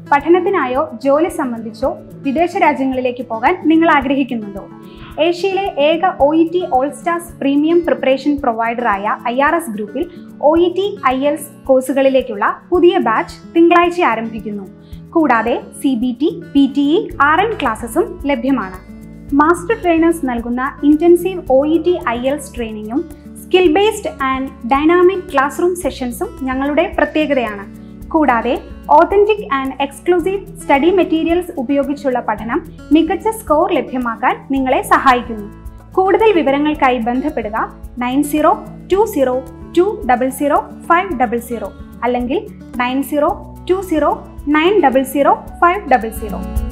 പഠനത്തിനായോ ജോലി സംബന്ധിച്ചോ വിദേശ രാജ്യങ്ങളിലേക്ക് പോകാൻ നിങ്ങൾ ആഗ്രഹിക്കുന്നുണ്ടോ ഏഷ്യയിലെ ഏക O E T all stars premium preparation പ്രൊവൈഡറായ ഐ ആർ എസ് ഗ്രൂപ്പിൽ O E T IELTS കോഴ്സുകളിലേക്കുള്ള പുതിയ ബാച്ച് തിങ്കളാഴ്ച ആരംഭിക്കുന്നു കൂടാതെ C B T P T E R N ക്ലാസ്സസും ലഭ്യമാണ് മാസ്റ്റർ ട്രെയിനേഴ്സ് നൽകുന്ന intensive O E T IELTS ട്രെയിനിങ്ങും skill based and dynamic classroom സെഷൻസും ഞങ്ങളുടെ പ്രത്യേകതയാണ് കൂടാതെ authentic and exclusive study materials ഉപയോഗിച്ചുള്ള പഠനം മികച്ച സ്കോർ ലഭ്യമാക്കാൻ നിങ്ങളെ സഹായിക്കുന്നു കൂടുതൽ വിവരങ്ങൾക്കായി ബന്ധപ്പെടുക nine zero two zero two double zero five double zero അല്ലെങ്കിൽ nine zero two zero nine double zero five double zero